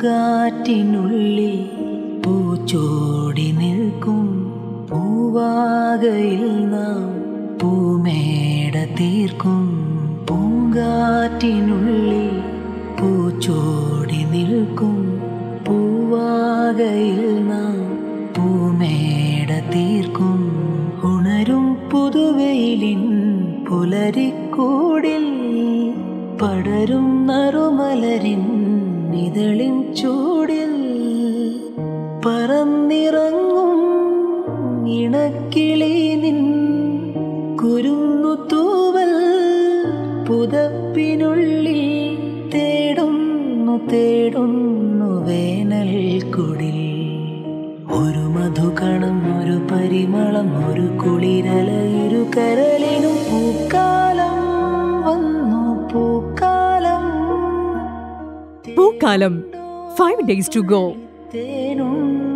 പൂങ്കാറ്റിനുള്ളിൽ പൂച്ചോടി നിൽക്കും പൂവാകയിൽ നാം പൂമേട തീർക്കും പൂങ്കാറ്റിനുള്ളിൽ പൂച്ചോടി നിൽക്കും പൂവാകയിൽ നാം പൂമേട തീർക്കും ഉണരും പുതുവെയിലിൻ പുലരിക്കൂടിൽ പടരും നറുമലരിൻ നിതളിൻ ചൂടിൽ പറന്നിറങ്ങും ഇണക്കിളി നിൻ കുരുന്നു തൂവൽ പുതപ്പിനുള്ളിൽ തേടുന്നു തേടുന്നു വേനൽ കുടിൽ ഒരു മധുകണം ഒരു പരിമളം ഒരു കുളിരല ഇരു കരളിനും പൂക്കാലം വന്നു പൂക്കാലം പൂക്കാലം ഫൈവ് ഡേയ്സ് ടു ഗോ തേനുണ്ട്